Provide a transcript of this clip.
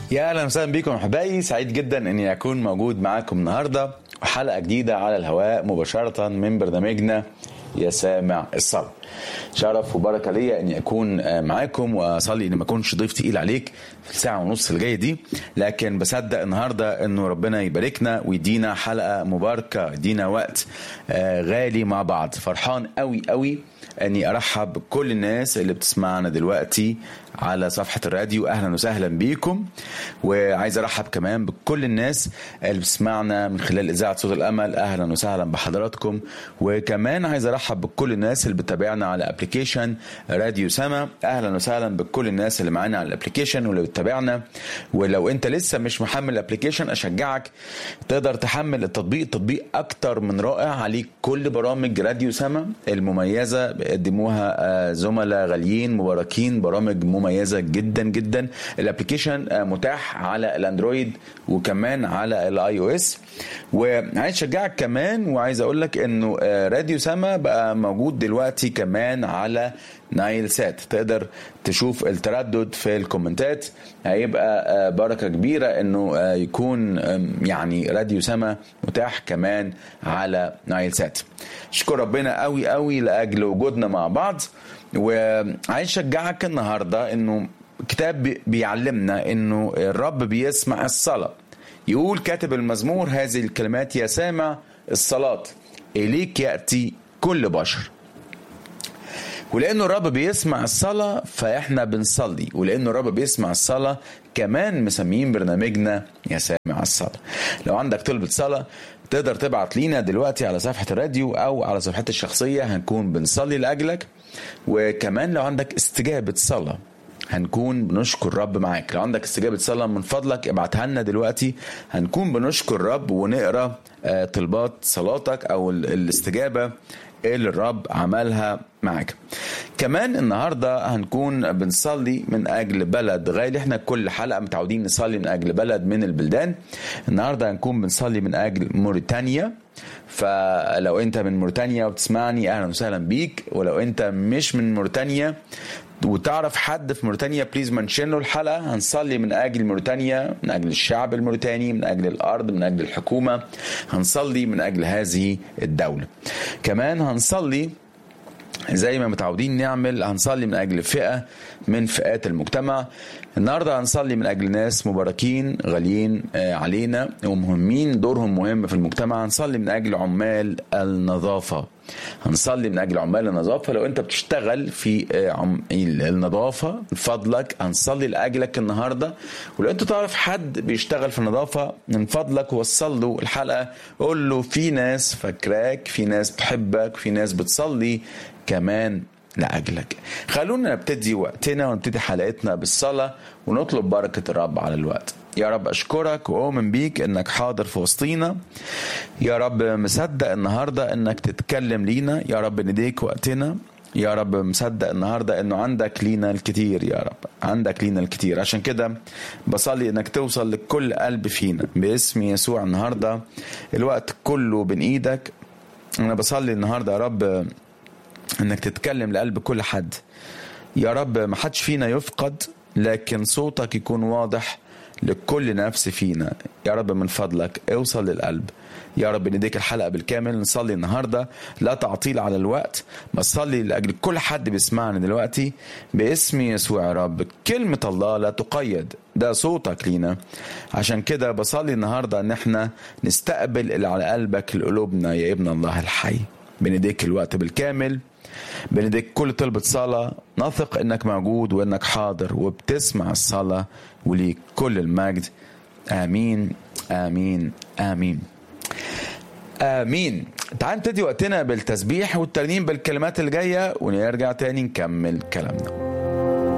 يا اهلا وسهلا بكم احبائي سعيد جدا اني اكون موجود معاكم النهارده وحلقه جديده على الهواء مباشره من برنامجنا يا سامع الصلاة شرف وبركة ليا اني اكون معاكم واصلي اني ما اكونش ضيف تقيل عليك في الساعة ونص اللي جاية دي لكن بصدق النهاردة انه ربنا يباركنا ويدينا حلقة مباركة يدينا وقت غالي مع بعض فرحان قوي قوي اني ارحب بكل الناس اللي بتسمعنا دلوقتي على صفحة الراديو أهلا وسهلا بيكم وعايز أرحب كمان بكل الناس اللي بتسمعنا من خلال إذاعة صوت الأمل أهلا وسهلا بحضراتكم وكمان عايز أرحب بكل الناس اللي بتتابعنا على أبليكيشن راديو سما أهلا وسهلا بكل الناس اللي معانا على الأبليكيشن واللي بتتابعنا ولو أنت لسه مش محمل الأبليكيشن أشجعك تقدر تحمل التطبيق التطبيق أكتر من رائع عليه كل برامج راديو سما المميزة بيقدموها زملاء غاليين مباركين برامج مميزة مميزه جدا جدا الابلكيشن متاح على الاندرويد وكمان على الاي او اس وعايز اشجعك كمان وعايز اقول لك انه راديو سما بقى موجود دلوقتي كمان على نايل سات تقدر تشوف التردد في الكومنتات هيبقى بركه كبيره انه يكون يعني راديو سما متاح كمان على نايل سات اشكر ربنا قوي قوي لاجل وجودنا مع بعض وعايز اشجعك النهارده انه كتاب بيعلمنا انه الرب بيسمع الصلاه يقول كاتب المزمور هذه الكلمات يا سامع الصلاه اليك ياتي كل بشر ولانه الرب بيسمع الصلاه فاحنا بنصلي ولانه الرب بيسمع الصلاه كمان مسميين برنامجنا يا سامع الصلاه لو عندك طلبه صلاه تقدر تبعت لينا دلوقتي على صفحه الراديو او على صفحتي الشخصيه هنكون بنصلي لاجلك وكمان لو عندك استجابه صلاه هنكون بنشكر الرب معاك لو عندك استجابة صلاة من فضلك ابعتها لنا دلوقتي هنكون بنشكر الرب ونقرا طلبات صلاتك او الاستجابة اللي الرب عملها معاك كمان النهاردة هنكون بنصلي من أجل بلد غالي احنا كل حلقة متعودين نصلي من أجل بلد من البلدان النهاردة هنكون بنصلي من أجل موريتانيا فلو انت من موريتانيا وبتسمعني اهلا وسهلا بيك ولو انت مش من موريتانيا وتعرف حد في موريتانيا بليز منشن له الحلقه هنصلي من اجل موريتانيا من اجل الشعب الموريتاني من اجل الارض من اجل الحكومه هنصلي من اجل هذه الدوله كمان هنصلي زي ما متعودين نعمل هنصلي من اجل فئه من فئات المجتمع النهارده هنصلي من اجل ناس مباركين غاليين علينا ومهمين دورهم مهم في المجتمع هنصلي من اجل عمال النظافه هنصلي من اجل عمال النظافه لو انت بتشتغل في النظافه من فضلك هنصلي لاجلك النهارده ولو انت تعرف حد بيشتغل في النظافه من فضلك وصل له الحلقه قول له في ناس فاكراك في ناس بتحبك في ناس بتصلي كمان لأجلك خلونا نبتدي وقتنا ونبتدي حلقتنا بالصلاة ونطلب بركة الرب على الوقت يا رب أشكرك وأؤمن بيك إنك حاضر في وسطينا يا رب مصدق النهاردة إنك تتكلم لينا يا رب نديك وقتنا يا رب مصدق النهارده انه عندك لينا الكتير يا رب عندك لينا الكتير عشان كده بصلي انك توصل لكل قلب فينا باسم يسوع النهارده الوقت كله بين ايدك انا بصلي النهارده يا رب انك تتكلم لقلب كل حد يا رب ما حدش فينا يفقد لكن صوتك يكون واضح لكل نفس فينا يا رب من فضلك اوصل للقلب يا رب نديك الحلقة بالكامل نصلي النهاردة لا تعطيل على الوقت بصلي لأجل كل حد بيسمعنا دلوقتي باسم يسوع يا رب كلمة الله لا تقيد ده صوتك لينا عشان كده بصلي النهاردة ان احنا نستقبل اللي على قلبك لقلوبنا يا ابن الله الحي بنديك الوقت بالكامل بنديك كل طلبة صلاة نثق انك موجود وانك حاضر وبتسمع الصلاة وليك كل المجد امين امين امين امين تعال نبتدي وقتنا بالتسبيح والترنيم بالكلمات اللي جايه ونرجع تاني نكمل كلامنا